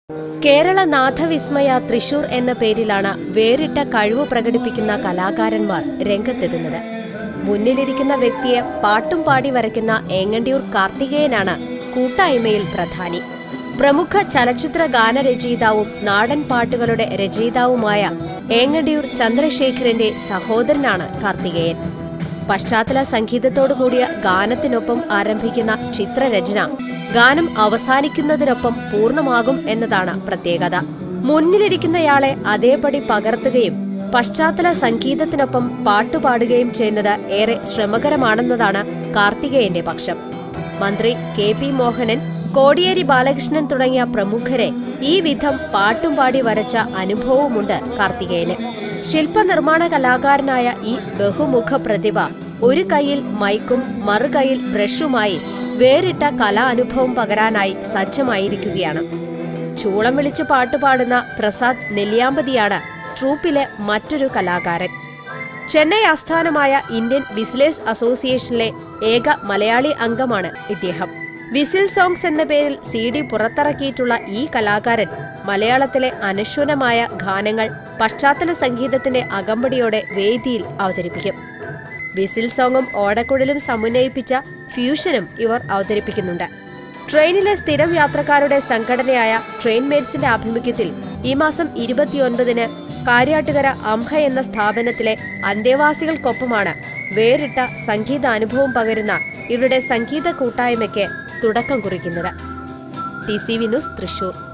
കേരള നാഥവിസ്മയ തൃശൂർ എന്ന പേരിലാണ് വേറിട്ട കഴിവ് പ്രകടിപ്പിക്കുന്ന കലാകാരന്മാർ രംഗത്തെത്തുന്നത് മുന്നിലിരിക്കുന്ന വ്യക്തിയെ പാട്ടും പാടി വരയ്ക്കുന്ന ഏങ്ങണ്ടിയൂർ കാർത്തികേയനാണ് കൂട്ടായ്മയിൽ പ്രധാനി പ്രമുഖ ചലച്ചിത്ര ഗാനരചയിതാവും നാടൻ പാട്ടുകളുടെ രചയിതാവുമായ ഏങ്ങണ്ടിയൂർ ചന്ദ്രശേഖരന്റെ സഹോദരനാണ് കാർത്തികേയൻ പശ്ചാത്തല സംഗീതത്തോടു കൂടിയ ഗാനത്തിനൊപ്പം ആരംഭിക്കുന്ന ചിത്രരചന ഗാനം അവസാനിക്കുന്നതിനൊപ്പം പൂർണ്ണമാകും എന്നതാണ് പ്രത്യേകത മുന്നിലിരിക്കുന്നയാളെ അതേപടി പകർത്തുകയും പശ്ചാത്തല സംഗീതത്തിനൊപ്പം പാട്ടുപാടുകയും ചെയ്യുന്നത് ഏറെ ശ്രമകരമാണെന്നതാണ് കാർത്തികേയന്റെ പക്ഷം മന്ത്രി കെ പി മോഹനൻ കോടിയേരി ബാലകൃഷ്ണൻ തുടങ്ങിയ പ്രമുഖരെ ഈ വിധം പാട്ടും പാടി വരച്ച അനുഭവവുമുണ്ട് കാർത്തികേയന് ശില്പനിർമ്മാണ കലാകാരനായ ഈ ബഹുമുഖ പ്രതിഭ ഒരു കൈയിൽ മൈക്കും മറുകൈയിൽ ബ്രഷുമായി വേറിട്ട കലാ അനുഭവം പകരാനായി സജ്ജമായിരിക്കുകയാണ് ചൂളം വിളിച്ച് പാട്ടുപാടുന്ന പ്രസാദ് നെല്ലിയാമ്പതിയാണ് ട്രൂപ്പിലെ മറ്റൊരു കലാകാരൻ ചെന്നൈ ആസ്ഥാനമായ ഇന്ത്യൻ വിസിലേഴ്സ് അസോസിയേഷനിലെ ഏക മലയാളി അംഗമാണ് ഇദ്ദേഹം വിസിൽ സോങ്സ് എന്ന പേരിൽ സി ഡി പുറത്തിറക്കിയിട്ടുള്ള ഈ കലാകാരൻ മലയാളത്തിലെ അനശ്വരമായ ഗാനങ്ങൾ പശ്ചാത്തല സംഗീതത്തിന്റെ അകമ്പടിയോടെ വേദിയിൽ അവതരിപ്പിക്കും വിസിൽ സോങ്ങും ഓടക്കുഴലും സമന്വയിപ്പിച്ച ഫ്യൂഷനും ഇവർ അവതരിപ്പിക്കുന്നുണ്ട് ട്രെയിനിലെ സ്ഥിരം യാത്രക്കാരുടെ സംഘടനയായ ട്രെയിൻ മേറ്റ്സിന്റെ ആഭിമുഖ്യത്തിൽ ഈ മാസം ഇരുപത്തിയൊൻപതിന് കാര്യാട്ടുകര അംഹ എന്ന സ്ഥാപനത്തിലെ അന്തേവാസികൾക്കൊപ്പമാണ് വേറിട്ട സംഗീതാനുഭവം പകരുന്ന ഇവരുടെ സംഗീത കൂട്ടായ്മയ്ക്ക് തുടക്കം കുറിക്കുന്നത് T C V news Thrissur